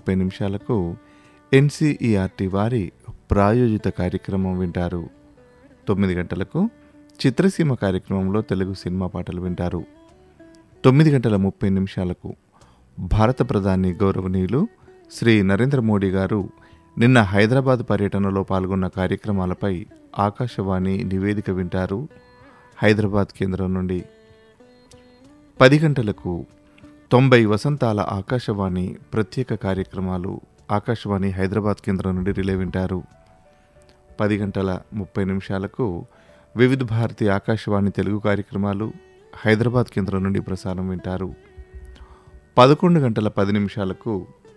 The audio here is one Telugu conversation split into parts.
ముప్పై నిమిషాలకు ఎన్సీఈఆర్టీ వారి ప్రాయోజిత కార్యక్రమం వింటారు తొమ్మిది గంటలకు చిత్రసీమ కార్యక్రమంలో తెలుగు సినిమా పాటలు వింటారు తొమ్మిది గంటల ముప్పై నిమిషాలకు భారత ప్రధాని గౌరవనీయులు శ్రీ నరేంద్ర మోడీ గారు నిన్న హైదరాబాద్ పర్యటనలో పాల్గొన్న కార్యక్రమాలపై ఆకాశవాణి నివేదిక వింటారు హైదరాబాద్ కేంద్రం నుండి పది గంటలకు తొంభై వసంతాల ఆకాశవాణి ప్రత్యేక కార్యక్రమాలు ఆకాశవాణి హైదరాబాద్ కేంద్రం నుండి రిలే వింటారు పది గంటల ముప్పై నిమిషాలకు వివిధ భారతి ఆకాశవాణి తెలుగు కార్యక్రమాలు హైదరాబాద్ కేంద్రం నుండి ప్రసారం వింటారు పదకొండు గంటల పది నిమిషాలకు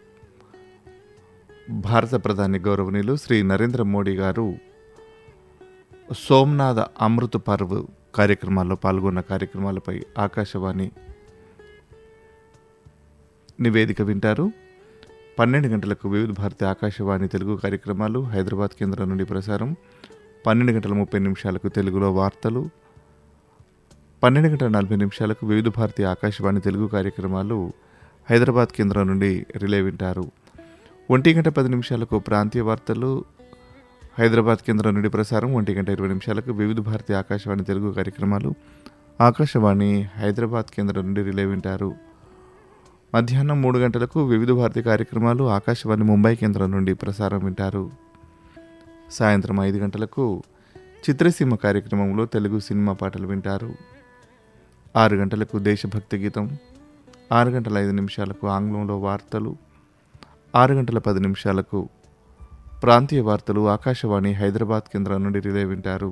భారత ప్రధాని గౌరవనీయులు శ్రీ నరేంద్ర మోడీ గారు సోమనాథ అమృత పర్వ్ కార్యక్రమాల్లో పాల్గొన్న కార్యక్రమాలపై ఆకాశవాణి నివేదిక వింటారు పన్నెండు గంటలకు వివిధ భారతి ఆకాశవాణి తెలుగు కార్యక్రమాలు హైదరాబాద్ కేంద్రం నుండి ప్రసారం పన్నెండు గంటల ముప్పై నిమిషాలకు తెలుగులో వార్తలు పన్నెండు గంటల నలభై నిమిషాలకు వివిధ భారతి ఆకాశవాణి తెలుగు కార్యక్రమాలు హైదరాబాద్ కేంద్రం నుండి రిలే వింటారు ఒంటి గంట పది నిమిషాలకు ప్రాంతీయ వార్తలు హైదరాబాద్ కేంద్రం నుండి ప్రసారం ఒంటి గంట ఇరవై నిమిషాలకు వివిధ భారతి ఆకాశవాణి తెలుగు కార్యక్రమాలు ఆకాశవాణి హైదరాబాద్ కేంద్రం నుండి రిలే వింటారు మధ్యాహ్నం మూడు గంటలకు వివిధ భారతి కార్యక్రమాలు ఆకాశవాణి ముంబై కేంద్రం నుండి ప్రసారం వింటారు సాయంత్రం ఐదు గంటలకు చిత్రసీమ కార్యక్రమంలో తెలుగు సినిమా పాటలు వింటారు ఆరు గంటలకు దేశభక్తి గీతం ఆరు గంటల ఐదు నిమిషాలకు ఆంగ్లంలో వార్తలు ఆరు గంటల పది నిమిషాలకు ప్రాంతీయ వార్తలు ఆకాశవాణి హైదరాబాద్ కేంద్రం నుండి రిలే వింటారు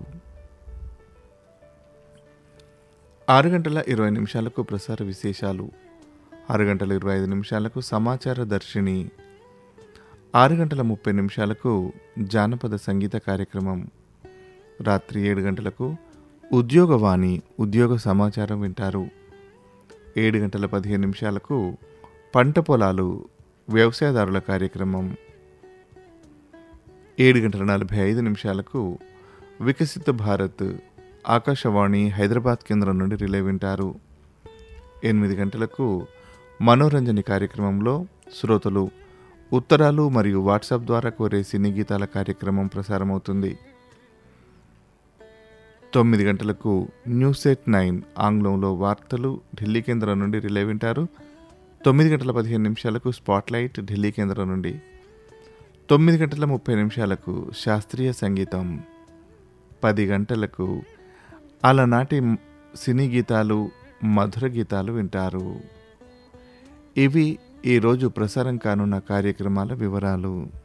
ఆరు గంటల ఇరవై నిమిషాలకు ప్రసార విశేషాలు ఆరు గంటల ఇరవై ఐదు నిమిషాలకు సమాచార దర్శిని ఆరు గంటల ముప్పై నిమిషాలకు జానపద సంగీత కార్యక్రమం రాత్రి ఏడు గంటలకు ఉద్యోగవాణి ఉద్యోగ సమాచారం వింటారు ఏడు గంటల పదిహేను నిమిషాలకు పంట పొలాలు వ్యవసాయదారుల కార్యక్రమం ఏడు గంటల నలభై ఐదు నిమిషాలకు వికసిత భారత్ ఆకాశవాణి హైదరాబాద్ కేంద్రం నుండి రిలే వింటారు ఎనిమిది గంటలకు మనోరంజని కార్యక్రమంలో శ్రోతలు ఉత్తరాలు మరియు వాట్సాప్ ద్వారా కోరే సినీ గీతాల కార్యక్రమం ప్రసారమవుతుంది తొమ్మిది గంటలకు న్యూస్ ఎట్ నైన్ ఆంగ్లంలో వార్తలు ఢిల్లీ కేంద్రం నుండి రిలే వింటారు తొమ్మిది గంటల పదిహేను నిమిషాలకు స్పాట్లైట్ ఢిల్లీ కేంద్రం నుండి తొమ్మిది గంటల ముప్పై నిమిషాలకు శాస్త్రీయ సంగీతం పది గంటలకు అలనాటి సినీ గీతాలు మధుర గీతాలు వింటారు ఇవి ఈరోజు ప్రసారం కానున్న కార్యక్రమాల వివరాలు